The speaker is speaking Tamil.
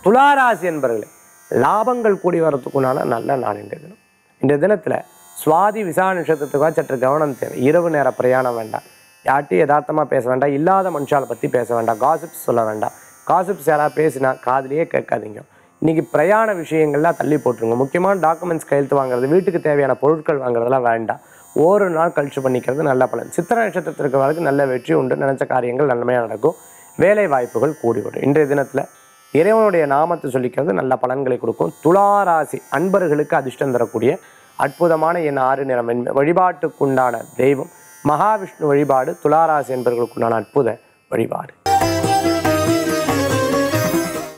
துளாராசி என்பர்களே லாபங்கள் கூடி வரத்துக்குண்டான நல்ல நாள் இன்றைய தினம் இன்றைய தினத்தில் சுவாதி விசா நட்சத்திரத்துக்காக சற்று கவனம் தேவை இரவு நேர பிரயாணம் வேண்டாம் யார்ட்டையும் யதார்த்தமாக பேச வேண்டாம் இல்லாத மனுஷாலை பற்றி பேச வேண்டாம் காசிப்ஸ் சொல்ல வேண்டாம் காசிப்ஸ் யாராவது பேசினா காதுலயே கேட்காதீங்க இன்னைக்கு பிரயாண விஷயங்கள்லாம் தள்ளி போட்டுருங்க முக்கியமான டாக்குமெண்ட்ஸ் கையெழுத்து வாங்குறது வீட்டுக்கு தேவையான பொருட்கள் வாங்குறதெல்லாம் வேண்டாம் ஒரு நாள் கழிச்சு பண்ணிக்கிறது நல்ல பலன் சித்திர நட்சத்திரத்திற்கு வரைக்கும் நல்ல வெற்றி உண்டு நினைச்ச காரியங்கள் நன்மையாக நடக்கும் வேலை வாய்ப்புகள் கூடி வரும் இன்றைய தினத்தில் இறைவனுடைய நாமத்தை சொல்லிக்கிறது நல்ல பலன்களை கொடுக்கும் துளாராசி அன்பர்களுக்கு அதிர்ஷ்டம் தரக்கூடிய அற்புதமான என் ஆறு நிறம் வெண்மை. வழிபாட்டுக்குண்டான தெய்வம் மகாவிஷ்ணு வழிபாடு துளாராசி என்பவர்களுக்குண்டான அற்புத வழிபாடு